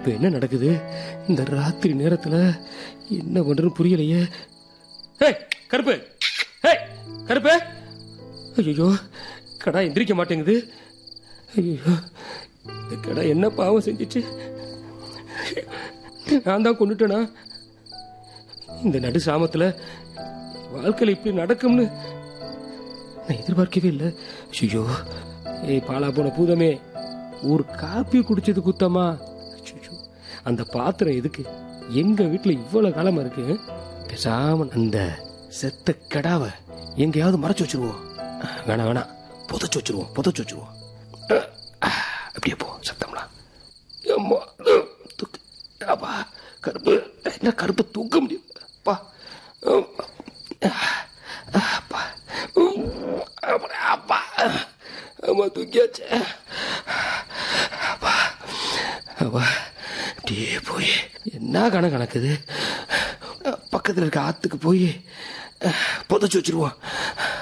இப்ப என்ன நடக்குது இந்த ராத்திரி நேரத்துல என்ன பண்றதுன்னு புரியலையே ஏய் கருப்பு ஏய் கருப்பு ஐயோ கடா எந்திரிக்க மாட்டேங்குது ஐயோ இந்த கடா என்ன பாவம் செஞ்சுச்சு நான் தான் கொண்டுட்டேனா இந்த நடு சாமத்துல வாழ்க்கையில இப்படி நடக்கும்னு நான் எதிர்பார்க்கவே இல்லை ஐயோ ஏய் பாலா போன பூதமே ஒரு காப்பி குடிச்சது குத்தமா ஐயோ அந்த பாத்திரம் எதுக்கு எங்க வீட்டுல இவ்வளவு காலமா இருக்கு பேசாம அந்த செத்த கடாவை எங்கேயாவது மறைச்சு வச்சிருவோம் வேணாம் வேணாம் புதைச்சு வச்சிருவோம் புதைச்சு வச்சிருவோம் அப்படியே போ சத்தம்லாம் அம்மா தூக்கு அப்பா கருப்பு என்ன கருப்பு தூக்க முடியும் அப்பா அப்பா அப்பா அம்மா தூக்கியாச்சு அப்பா அப்பா அப்படியே போய் என்ன கணக்கு கணக்குது பக்கத்தில் இருக்க ஆத்துக்கு போய் புதைச்சு வச்சிருவோம்